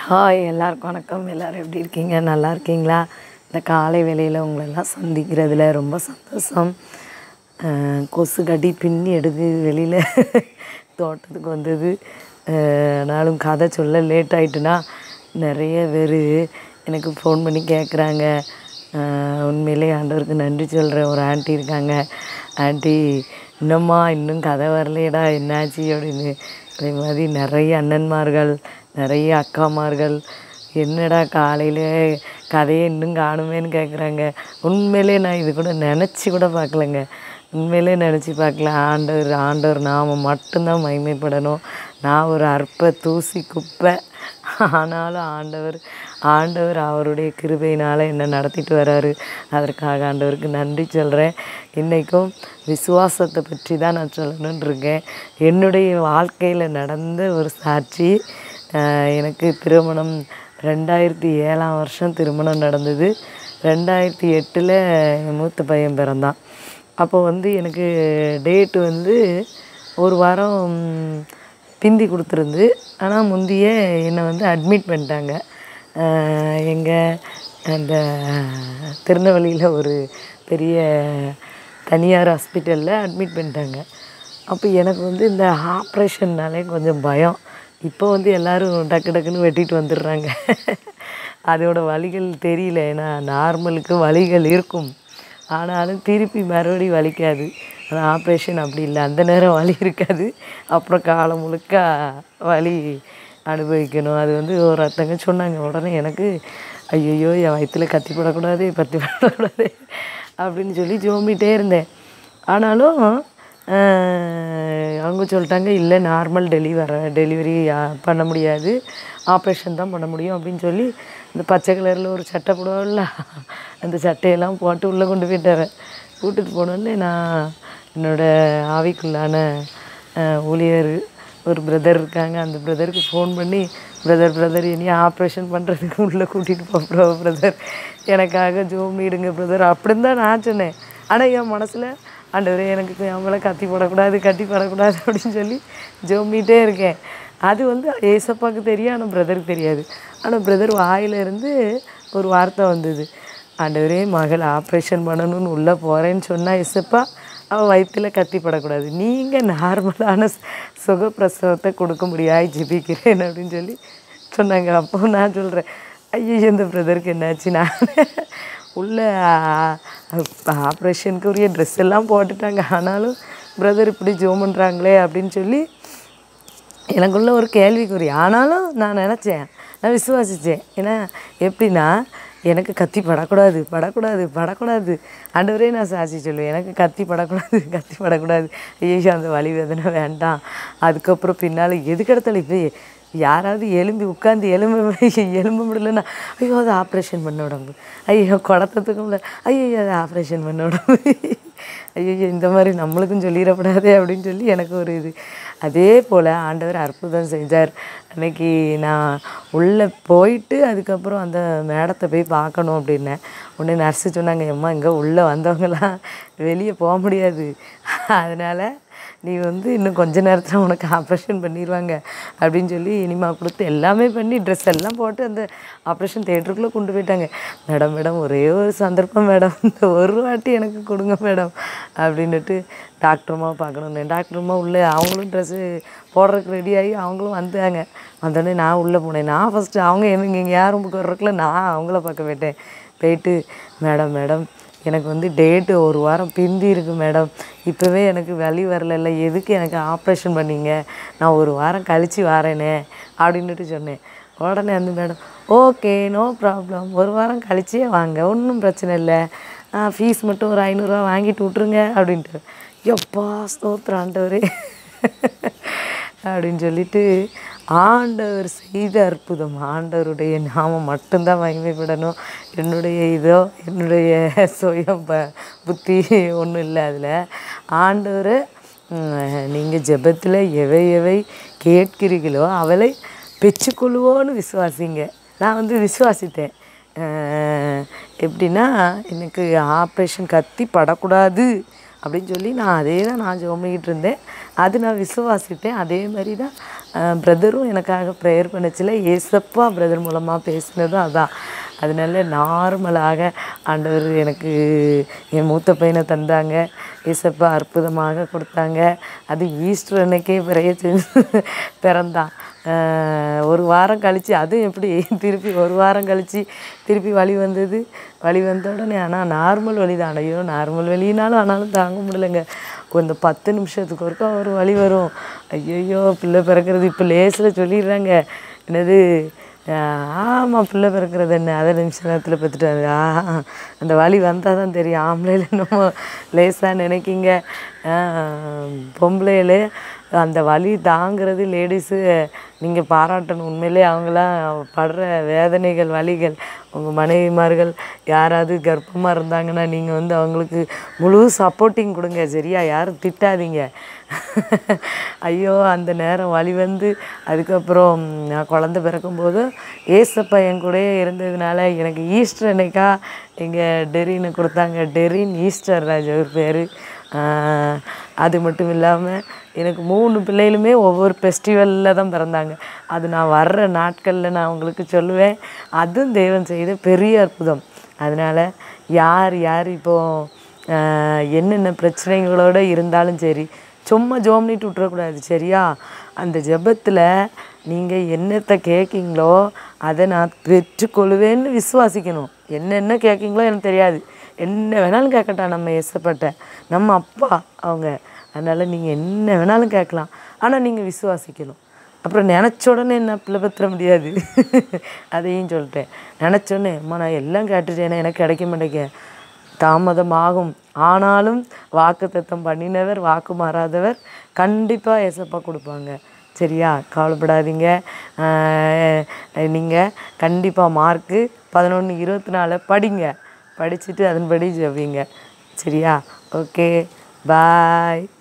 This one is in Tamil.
ஹாய் எல்லாருக்கும் வணக்கம் எல்லோரும் எப்படி இருக்கீங்க நல்லா இருக்கீங்களா இந்த காலை வேளையில் உங்களெல்லாம் சந்திக்கிறதுல ரொம்ப சந்தோஷம் அஹ் கொசு கடி பின்னி எடுத்து வெளியில் தோட்டத்துக்கு வந்தது அஹ் ஆனாலும் கதை சொல்ல லேட் ஆயிட்டுனா நிறைய பேர் எனக்கு ஃபோன் பண்ணி கேட்குறாங்க உண்மையிலே ஆண்டவருக்கு நன்றி சொல்கிற ஒரு ஆண்டி இருக்காங்க ஆண்டி இன்னும்மா இன்னும் கதை வரலையேடா என்னாச்சு அப்படின்னு அதே மாதிரி நிறைய அண்ணன்மார்கள் நிறைய அக்காமார்கள் என்னடா காலையில் கதையை இன்னும் காணுமேன்னு கேட்குறாங்க உண்மையிலே நான் இது கூட நினச்சி கூட பார்க்கலங்க உண்மையிலே நினச்சி பார்க்கல ஆண்டவர் ஆண்டவர் நாம மட்டும்தான் மகிமைப்படணும் நான் ஒரு அற்ப தூசி குப்பை ஆனாலும் ஆண்டவர் ஆண்டவர் அவருடைய கிருபையினால் என்னை நடத்திட்டு வராரு அதற்காக ஆண்டவருக்கு நன்றி சொல்கிறேன் இன்றைக்கும் விசுவாசத்தை பற்றி தான் நான் சொல்லணும்னு இருக்கேன் என்னுடைய வாழ்க்கையில் நடந்த ஒரு சாட்சி அஹ் எனக்கு திருமணம் ரெண்டாயிரத்தி ஏழாம் வருஷம் திருமணம் நடந்தது ரெண்டாயிரத்தி எட்டில் என் மூத்த பையன் பிறந்தான் அப்போ வந்து எனக்கு டேட்டு வந்து ஒரு வாரம் பிந்தி கொடுத்துருந்து ஆனால் முந்தியே என்னை வந்து அட்மிட் பண்ணிட்டாங்க எங்கள் அந்த திருநெல்வேலியில் ஒரு பெரிய தனியார் ஹாஸ்பிட்டலில் அட்மிட் பண்ணிட்டாங்க அப்போ எனக்கு வந்து இந்த ஆப்ரேஷன்னாலே கொஞ்சம் பயம் இப்போ வந்து எல்லோரும் டக்கு டக்குன்னு வெட்டிட்டு வந்துடுறாங்க அதோட வலிகள் தெரியல ஏன்னா நார்மலுக்கு வலிகள் இருக்கும் ஆனாலும் திருப்பி மறுபடியும் வலிக்காது ஆனால் ஆப்ரேஷன் அப்படி இல்லை அந்த நேரம் வலி இருக்காது அப்புறம் காலம் முழுக்க வலி அனுபவிக்கணும் அது வந்து ஒருத்தங்க சொன்னாங்க உடனே எனக்கு ஐயையோ என் வயிற்றில் கத்தி போடக்கூடாது பத்தி போடக்கூடாது அப்படின்னு சொல்லி ஜோம்பிட்டே இருந்தேன் ஆனாலும் அவங்க சொல்லிட்டாங்க இல்லை நார்மல் டெலிவரி டெலிவரி பண்ண முடியாது ஆப்ரேஷன் தான் பண்ண முடியும் அப்படின்னு சொல்லி இந்த பச்சை கலரில் ஒரு சட்டை போடுவோம்ல அந்த சட்டையெல்லாம் போட்டு உள்ளே கொண்டு போயிட்டார கூட்டிட்டு போனோடனே நான் என்னோடய ஆவிக்குள்ளான ஊழியர் ஒரு பிரதர் இருக்காங்க அந்த பிரதருக்கு ஃபோன் பண்ணி பிரதர் பிரதர் இனி ஆப்ரேஷன் பண்ணுறதுக்கு உள்ளே கூட்டிகிட்டு போகிறோம் பிரதர் எனக்காக ஜோமிடுங்க பிரதர் அப்படின்னு தான் நான் சொன்னேன் ஆனால் என் மனசில் ஆண்டவரே எனக்கு அவங்கள கத்தி போடக்கூடாது கட்டி போடக்கூடாது அப்படின்னு சொல்லி ஜோமிட்டே இருக்கேன் அது வந்து ஏசப்பாவுக்கு தெரியும் ஆனால் பிரதருக்கு தெரியாது ஆனால் பிரதர் வாயிலிருந்து ஒரு வார்த்தை வந்தது ஆண்டவரே மகள் ஆப்ரேஷன் பண்ணணும்னு உள்ளே போகிறேன்னு சொன்னால் ஏசப்பா அவள் வயிற்றில் கத்தி படக்கூடாது நீங்கள் நார்மலான சுகப்பிரசவத்தை கொடுக்க முடியாது ஜிபிக்கிறேன் அப்படின்னு சொல்லி சொன்னாங்க அப்போ நான் சொல்கிறேன் ஐயோ இந்த பிரதருக்கு என்னாச்சு நான் உள்ள ஆப்ரேஷனுக்கு உரிய ட்ரெஸ் எல்லாம் போட்டுட்டாங்க ஆனாலும் பிரதர் இப்படி ஜோம் பண்ணுறாங்களே அப்படின்னு சொல்லி எனக்குள்ள ஒரு கேள்விக்குறி ஆனாலும் நான் நினச்சேன் நான் விசுவாசித்தேன் ஏன்னா எப்படின்னா எனக்கு கத்தி படக்கூடாது படக்கூடாது படக்கூடாது ஆண்டவரே நான் சாட்சி சொல்லுவேன் எனக்கு கத்தி படக்கூடாது கத்தி படக்கூடாது ஐயோ அந்த வலி வேதனை வேண்டாம் அதுக்கப்புறம் பின்னால் எதுக்கெடுத்தாலும் இப்போ யாராவது எலும்பி உட்காந்து எலும்பு எலும்ப முடியலன்னா ஐயோ அது ஆப்ரேஷன் பண்ண உடம்பு ஐயோ குடத்தத்துக்கு முடியல ஐயோ அது ஆப்ரேஷன் பண்ண உடம்பு ஐயோ இந்த மாதிரி நம்மளுக்கும் சொல்லிடக்கூடாதே அப்படின்னு சொல்லி எனக்கு ஒரு இது அதே போல் ஆண்டவர் அற்புதம் செஞ்சார் அன்னைக்கு நான் உள்ளே போயிட்டு அதுக்கப்புறம் அந்த மேடத்தை போய் பார்க்கணும் அப்படின்னேன் உடனே நர்ஸு சொன்னாங்க அம்மா இங்கே உள்ளே வந்தவங்களாம் வெளியே போக முடியாது அதனால் நீ வந்து இன்னும் கொஞ்ச நேரத்தில் உனக்கு ஆப்ரேஷன் பண்ணிடுவாங்க அப்படின்னு சொல்லி இனிமா கொடுத்து எல்லாமே பண்ணி ட்ரெஸ் எல்லாம் போட்டு அந்த ஆப்ரேஷன் தேட்டருக்குள்ளே கொண்டு போயிட்டாங்க மேடம் மேடம் ஒரே ஒரு சந்தர்ப்பம் மேடம் இந்த ஒரு வாட்டி எனக்கு கொடுங்க மேடம் அப்படின்னுட்டு டாக்டருமா பார்க்கணுன்னு டாக்டருமா உள்ளே அவங்களும் ட்ரெஸ்ஸு போடுறதுக்கு ரெடி ஆகி அவங்களும் வந்தாங்க வந்தோடனே நான் உள்ளே போனேன் நான் ஃபஸ்ட்டு அவங்க எனக்கு இங்கே யாரும் புக்கு வர்றதுக்குள்ள நான் அவங்கள பார்க்க போயிட்டேன் போயிட்டு மேடம் மேடம் எனக்கு வந்து டேட்டு ஒரு வாரம் பிந்தி இருக்கு மேடம் இப்போவே எனக்கு வலி வரல எதுக்கு எனக்கு ஆப்ரேஷன் பண்ணீங்க நான் ஒரு வாரம் கழித்து வரேனே அப்படின்னுட்டு சொன்னேன் உடனே அந்த மேடம் ஓகே நோ ப்ராப்ளம் ஒரு வாரம் கழிச்சே வாங்க ஒன்றும் பிரச்சனை இல்லை ஃபீஸ் மட்டும் ஒரு ஐநூறுரூவா வாங்கிட்டு விட்ருங்க அப்படின்ட்டு எப்பா ஸ்தோத்திரம் ஆண்டவரே அப்படின்னு சொல்லிட்டு ஆண்டவர் செய்த அற்புதம் ஆண்டவருடைய நாமம் மட்டும்தான் மகிமைப்படணும் என்னுடைய இதோ என்னுடைய சுய ப புத்தி ஒன்றும் இல்லை அதில் ஆண்டவர் நீங்கள் ஜெபத்தில் எவை எவை கேட்கிறீர்களோ அவளை பெற்றுக்கொள்வோன்னு விசுவாசிங்க நான் வந்து விசுவாசித்தேன் எப்படின்னா எனக்கு ஆப்ரேஷன் கத்தி படக்கூடாது அப்படின்னு சொல்லி நான் அதே தான் நான் ஜோமிக்கிட்டு இருந்தேன் அது நான் விசுவாசித்தேன் அதே மாதிரி தான் பிரதரும் எனக்காக ப்ரேயர் பண்ணச்சில ஏசப்பா பிரதர் மூலமாக பேசினதும் அதான் அதனால நார்மலாக ஆண்டவர் எனக்கு என் மூத்த பையனை தந்தாங்க ஏசப்பா அற்புதமாக கொடுத்தாங்க அது ஈஸ்டர் அன்னைக்கே பிறைய பிறந்தான் ஆஹ் ஒரு வாரம் கழித்து அதுவும் எப்படி திருப்பி ஒரு வாரம் கழித்து திருப்பி வலி வந்தது வலி வந்த உடனே ஆனால் நார்மல் வலி தான் ஐயோ நார்மல் வலினாலும் ஆனாலும் தாங்க முடியலைங்க இந்த பத்து நிமிஷத்துக்கு ஒருக்கா ஒரு வலி வரும் ஐயோ பிள்ளை பிறக்கிறது இப்போ லேசில் சொல்லிடுறாங்க என்னது ஆமாம் பிள்ளை பிறக்கிறது என்ன அதை நிமிஷ நேரத்தில் பெற்றுட்டாரு ஆஹா அந்த வலி வந்தால் தான் தெரியும் ஆம்பளையில் என்னமோ லேசாக நினைக்கிங்க பொம்பளையிலே அந்த வலி தாங்கிறது லேடிஸு நீங்கள் பாராட்டணும் உண்மையிலே அவங்களாம் படுற வேதனைகள் வலிகள் உங்கள் மனைவிமார்கள் யாராவது கர்ப்பமாக இருந்தாங்கன்னா நீங்கள் வந்து அவங்களுக்கு முழு சப்போர்ட்டிங் கொடுங்க சரியா யாரும் திட்டாதீங்க ஐயோ அந்த நேரம் வலி வந்து அதுக்கப்புறம் நான் குழந்த பிறக்கும்போது ஏசப்பா என் கூடயே இருந்ததுனால எனக்கு ஈஸ்டர் அன்னைக்கா எங்கள் டெரின்னு கொடுத்தாங்க டெரின் ஈஸ்டர் ராஜ் அவர் பேர் அது மட்டும் இல்லாமல் எனக்கு மூணு பிள்ளைகளுமே ஒவ்வொரு ஃபெஸ்டிவலில் தான் பிறந்தாங்க அது நான் வர்ற நாட்களில் நான் உங்களுக்கு சொல்லுவேன் அதுவும் தெய்வம் செய்த பெரிய அற்புதம் அதனால் யார் யார் இப்போது என்னென்ன பிரச்சனைகளோடு இருந்தாலும் சரி சும்மா ஜோம்னிட்டு விட்டுறக்கூடாது சரியா அந்த ஜெபத்தில் நீங்கள் என்னத்தை கேட்கீங்களோ அதை நான் பெற்றுக்கொள்வேன்னு விசுவாசிக்கணும் என்னென்ன கேட்கீங்களோ எனக்கு தெரியாது என்ன வேணாலும் கேட்கட்டான் நம்ம எசப்பட்ட நம்ம அப்பா அவங்க அதனால் நீங்கள் என்ன வேணாலும் கேட்கலாம் ஆனால் நீங்கள் விசுவாசிக்கணும் அப்புறம் நினச்ச உடனே என்ன பிள்ளை பத்திர முடியாது அதையும் சொல்லிட்டேன் நினச்ச உடனே அம்மா நான் எல்லாம் கேட்டுட்டேனே எனக்கு கிடைக்க மாட்டேங்க தாமதமாகும் ஆனாலும் வாக்குத்தத்தம் பண்ணினவர் வாக்கு மாறாதவர் கண்டிப்பாக ஏசப்பா கொடுப்பாங்க சரியா கவலைப்படாதீங்க நீங்கள் கண்டிப்பாக மார்க்கு பதினொன்று இருபத்தி நாலு படிங்க படிச்சுட்டு அதன்படி ஜெபிங்க சரியா ஓகே பாய்